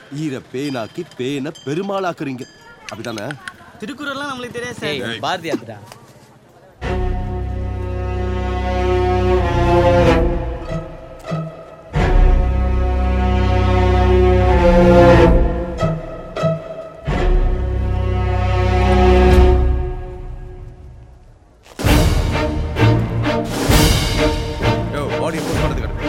ஈர பேனாக்கி பேனை பெருமாளாக்குறீங்க அப்படிதானே திருக்குறள்லாம் நம்மளுக்கு தெரியாது சார் ஏய் பாரதியார்டா யோ பாடி போஸ்ட் பண்ணது கிடக்கு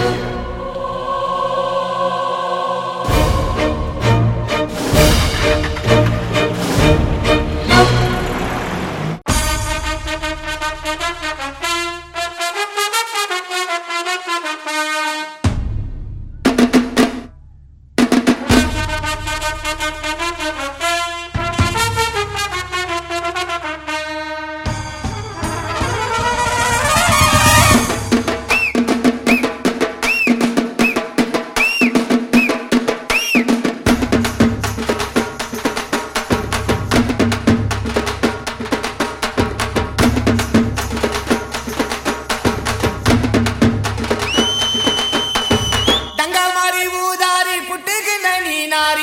தங்க மாறி ஊதாரி புட்டுக்கு நனி நாரி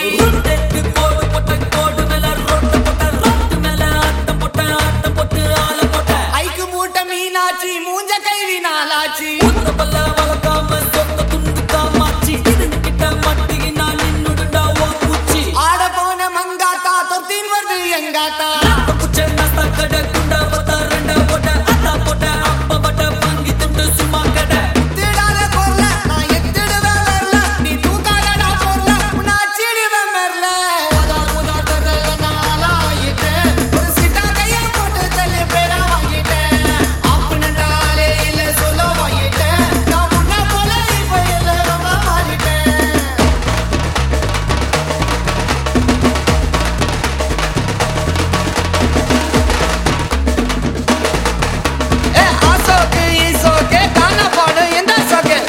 ஐக்கு மூட்டை மீனாச்சி மூஞ்ச கைவி நாளாச்சி ஆட போன மங்காத்தா தொத்தின் வருது எங்காத்தா திடாத பொருள நான் எத்திடுவேன் வரல நீ தூக்காதடா பொருள உன்னை அச்சிடுவேன் மெர்ல உதார் உதார் தெரியல நான் ஆளாயிட்டேன் ஒரு சிட்டா கையை போட்டு தள்ளி பேரா வாங்கிட்டேன் அப்படின்னாலே இல்ல சொல்ல வாங்கிட்டேன் நான் முன்ன போல இப்ப இல்ல ரொம்ப மாறிட்டேன் ஏ ஆசோக்கு ஈசோக்கு காண பாடு எந்த சோக்கு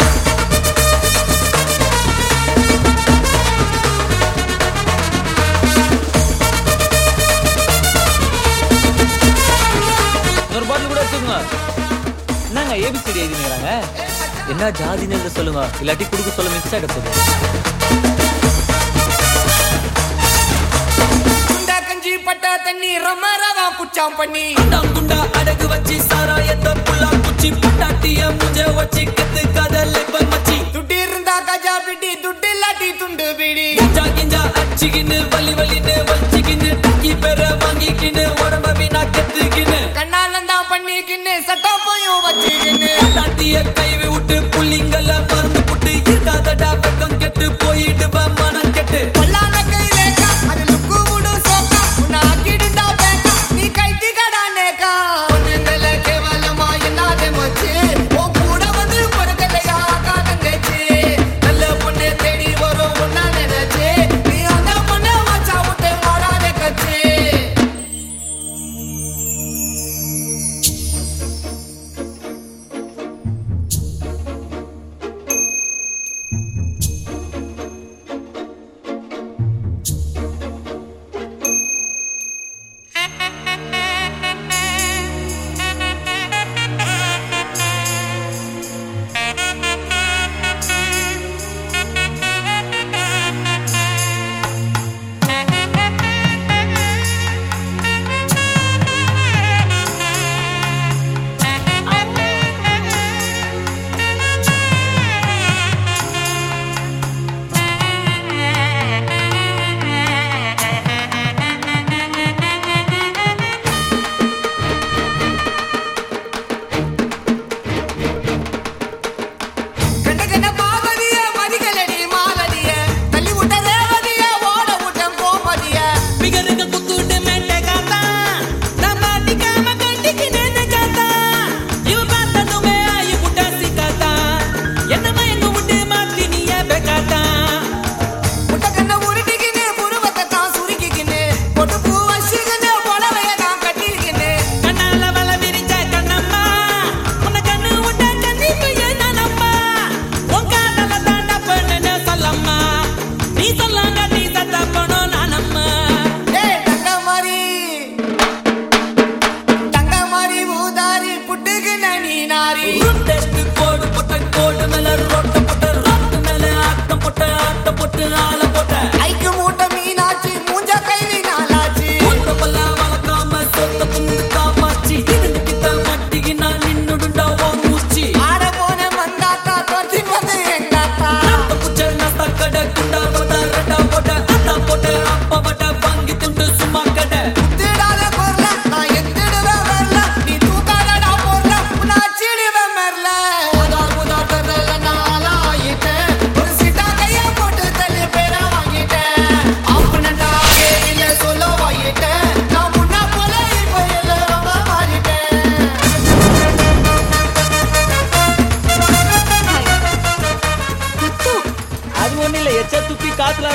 ஒரு பாட்டில் கூட வச்சுக்கோங்க என்னங்க ஏபிசிடி எழுதினுங்கிறாங்க என்ன ஜாதின்னு சொல்லுங்க இல்லாட்டி குடுக்க சொல்ல மிக்ஸ் ஆகிட போகுது குண்டா கஞ்சி பட்ட தண்ணி ரம ரவா புச்சாம் பண்ணி துட்டு இருந்தா கஜா பிடி துட்டு இல்லாட்டி துண்டு பிடி கண்ணாலந்தா பண்ணிக்கின்னு சட்டா போயும் வச்சுக்கின்னு கைவி விட்டு புள்ளிங்கள மறந்து புட்டு இருக்காதடா வெக்கம் கெட்டு போயிடுவேன் மனம் கெட்டு கொல்லாத கையிலேக்கா அது லுக்கு விடு சோக்கா உன்னை ஆக்கிடுண்டா பேக்கா நீ கைட்டி கடா நேக்கா பொண்ணுங்கள கேவலமா இல்லாத மச்சு உன் கூட வந்து பொறுக்கலையா காதங்கச்சு நல்ல பொண்ணு தேடி வரும் ஒன்னா நினைச்சு நீ அந்த பொண்ணை வச்சா விட்டு மாறாத கச்சு கண்ட கண்ட பாவதிய மதிகளடி மாலடிய தள்ளி விட்ட ரேவதிய ஓட விட்ட கோமதிய பிகருங்க குத்துட்டு மெட்டை காத்தா நம்ம அடிக்காம கண்டிக்கு நின்னு காத்தா இவ பார்த்ததுமே ஆயி புட்டா சிக்காத்தா என்னமா எங்க விட்டு மாத்தி நீய பெக்காத்தா முட்ட கண்ண உருட்டிக்கின்னு புருவத்தை தான் சுருக்கிக்கின்னு பொட்டு பூ வச்சுக்கின்னு புடவைய தான் கட்டிக்கின்னு கண்ணால வல விரிச்ச கண்ணம்மா உன்னை கண்ணு விட்ட கண்ணிக்கு என்னம்மா உன் காதல தாண்ட பண்ணுன்னு சொல்லம்மா நீ சொல்லாங்க நீ சத்த பணம் நானம்மா ஏய் தங்க மாதிரி தங்க மாதிரி ஊதாரி புட்டுக்கு நனி நாரி ருட்டெடுத்து கோடு போட்ட கோடு மேல ரொட்ட போட்ட ரொட்டு மேல ஆட்டம் போட்ட ஆட்டம் போட்டு ஆள போட்ட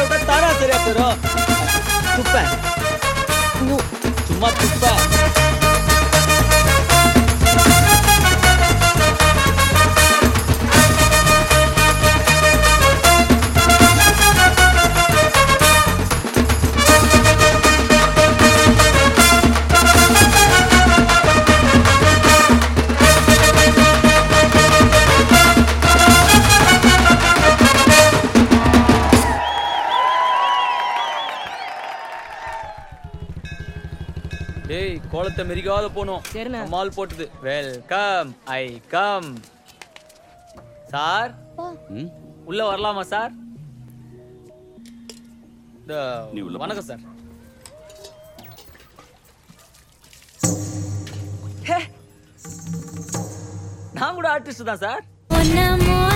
விட்டா தானா சரியா போயிடும் துப்பேன் சும்மா துப்பேன் டேய் கோலத்தை மெரிக்காத போனோம் சரிண்ணே. மால் போட்டது வெல்கம் ஐ கம் சார் உள்ள வரலாமா சார் இந்த நீ உள்ள போ. வணக்கம் சார் நான் கூட ஆர்டிஸ்ட் தான் சார் உன்ன மோத